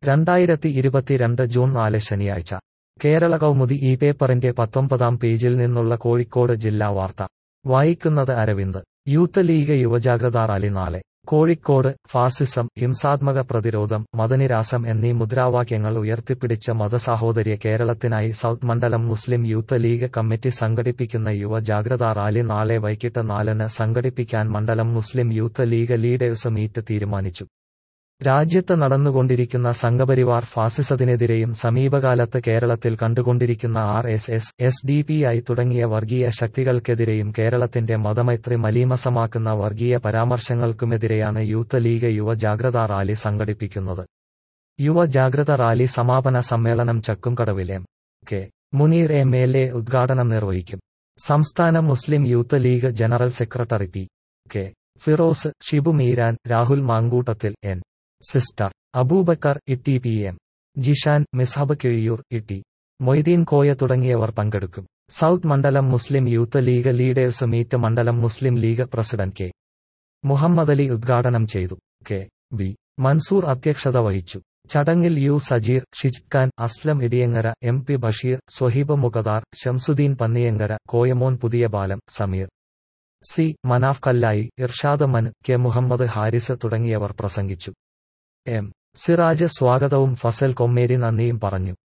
രണ്ടായിരത്തി ഇരുപത്തിരണ്ട് ജൂൺ നാല് ശനിയാഴ്ച കേരള കൗമുദി ഈ പേപ്പറിന്റെ പത്തൊമ്പതാം പേജിൽ നിന്നുള്ള കോഴിക്കോട് ജില്ലാ വാർത്ത വായിക്കുന്നത് അരവിന്ദ് യൂത്ത് ലീഗ് യുവജാഗ്രതാ റാലി നാളെ കോഴിക്കോട് ഫാസിസം ഹിംസാത്മക പ്രതിരോധം മതനിരാസം എന്നീ മുദ്രാവാക്യങ്ങൾ ഉയർത്തിപ്പിടിച്ച മതസാഹോദര്യ കേരളത്തിനായി സൗത്ത് മണ്ഡലം മുസ്ലിം യൂത്ത് ലീഗ് കമ്മിറ്റി സംഘടിപ്പിക്കുന്ന യുവ ജാഗ്രതാ റാലി നാളെ വൈകിട്ട് നാലിന് സംഘടിപ്പിക്കാൻ മണ്ഡലം Muslim youth league leaders meet തീരുമാനിച്ചു രാജ്യത്ത് നടന്നുകൊണ്ടിരിക്കുന്ന സംഘപരിവാർ ഫാസിസത്തിനെതിരെയും സമീപകാലത്ത് കേരളത്തിൽ കണ്ടുകൊണ്ടിരിക്കുന്ന R S S S D P I തുടങ്ങിയ വർഗീയ ശക്തികൾക്കെതിരെയും കേരളത്തിന്റെ മതമൈത്രി മലീമസമാക്കുന്ന വർഗീയ പരാമർശങ്ങൾക്കുമെതിരെയാണ് യൂത്ത് ലീഗ് യുവ ജാഗ്രതാ റാലി സംഘടിപ്പിക്കുന്നത് യുവ ജാഗ്രത റാലി സമാപന സമ്മേളനം ചക്കുംകടവിൽ M K Muneer M L A ഉദ്ഘാടനം നിർവഹിക്കും സംസ്ഥാന Muslim youth league general secretary P K Firoz Shibu Meeran Rahul Mankoottathil N sister Abubacker Itty P M Jishan Mishab Kizhiyur Itty Moideen Koya തുടങ്ങിയവർ പങ്കെടുക്കും സൗത്ത് മണ്ഡലം Muslim youth league leaders meet മണ്ഡലം Muslim league president K Muhammad Ali ഉദ്ഘാടനം ചെയ്തു കെ ബി മൻസൂർ അധ്യക്ഷത വഹിച്ചു ചടങ്ങിൽ U Sajeer Shij Khan Aslam Idiyangara M P Basheer Swaheeb Mukhadar Shamsuddin Panniyankara Koyamon Puthiya Palam Sameer C Manaf Kallayi Irshad മൻ കെ മുഹമ്മദ് ഹാരിസ് തുടങ്ങിയവർ പ്രസംഗിച്ചു എം സിറാജ് സ്വാഗതവും ഫസൽ കൊമ്മേരി നന്ദിയും പറഞ്ഞു